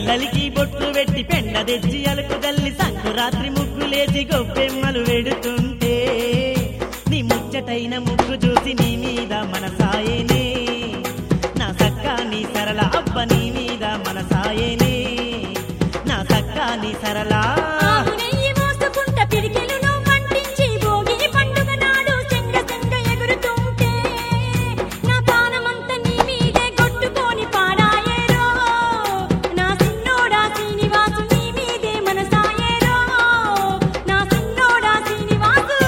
పిల్లలకి బొట్లు పెట్టి పెండ తెచ్చి అలుకు తల్లి సంకురాత్రి ముగ్గులేసి గొప్పెమ్మలు వెడుతుంటే నీ ముచ్చటైన ముగ్గు చూసి నీ మీద మనసాయేనే నా సక్క నీ సరళ అబ్బ నీ మీద మనసాయేనే నా సక్క నీ సరళ ఆవు నెయ్యి మోసుకుంట పిడికెలను మంటించి భోగి పండుగ నాడు చెంగ చెంగ ఎగురుతుంటే నా ప్రాణమంతా నీ మీదే కొట్టుకొని పాడాయేరో నా సిన్నోడా శ్రీనివాసు నీ మీదే మనసాయేరో నా సిన్నోడా శ్రీనివాసు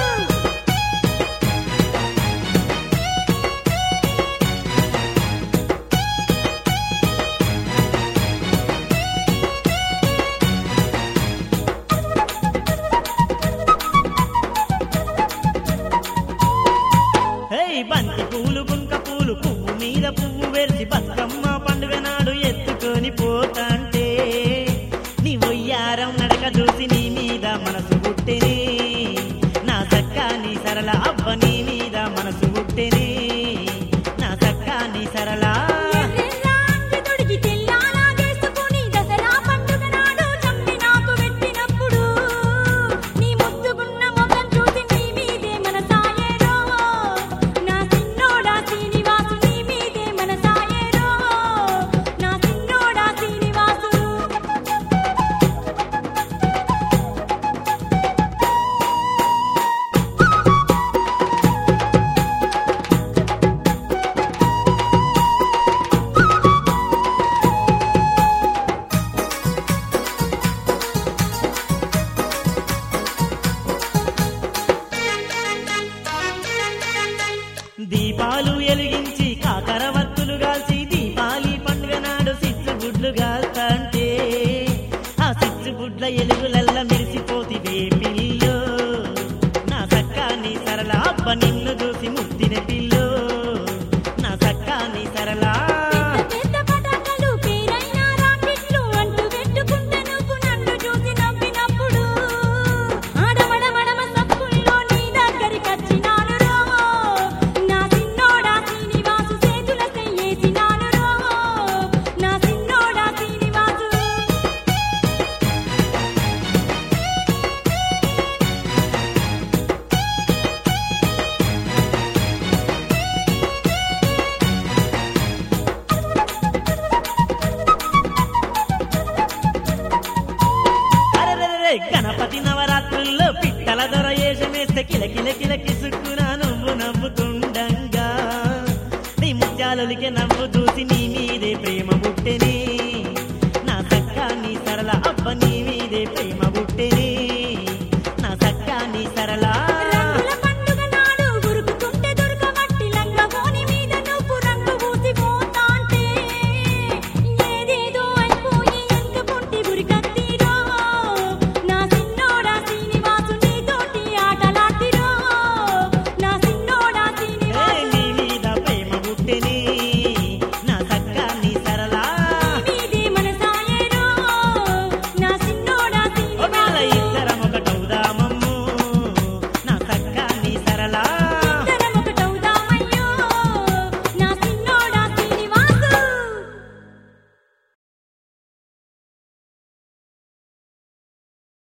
హే బంతి పూలు గుంక పూలు పువ్వు మీద పువ్వు వెరిసి బతుకమ్మ పండుగ నాడు ఎత్తుకొని పోతాంటే నీ ఒయ్యారం నడక చూసి నీ మీద మనసు పుట్టెనే నా సక్క నీ సరళ అబ్బ నీ మీద మనసు పుట్టెనే నా సక్క నీ సరళ ఎర్రెర్రా అంగి తొడిగి తెల్లాలాగేసుకుని దసరా పండుగ నాడు చంపి నాకు పెట్టినప్పుడు నీ ముద్దుగున్న మొఖం చూసి నీ మీదే మనసాయేరో నా సిన్నోడా శ్రీనివాసు నీ మీదే మనసాయేరో నా సిన్నోడా శ్రీనివాసు దీపాలు ఎలిగించి కాకర వత్తులు కాల్చి దీపాలి పండుగ నాడు సిచ్చు గుడ్లు కాల్తంటే ఆ సిచ్చు గుడ్ల ఎలుగులల్ల మెరిసిపోతివే పిల్లో నా సక్క నీ సరళ అబ్బ నిన్ను చూసి ముత్తిన పిల్లో నా సక్క నీ సరళ పెద్ద పటాకలు పేరైన రాకెట్లు అంటూ పెట్టుకుంటే నువ్వు నన్ను చూసి నవ్వినప్పుడు ఆడమడమడమ సప్పుల్లో నీ దగ్గరికి వచ్చినాను రో నా సిన్నోడా శ్రీనివాసు చేతుల చెయ్యేసినాను రో నా సిన్నోడా శ్రీనివాసు అరెరెరె, గణపతి నవరాత్రుల్లో పిట్టల దొర ఏషమేస్తే కిలకిల కిల కిసుక్కున నువ్వు నవ్వుతుండంగా నీ ముత్యాలలికి నవ్వు చూసి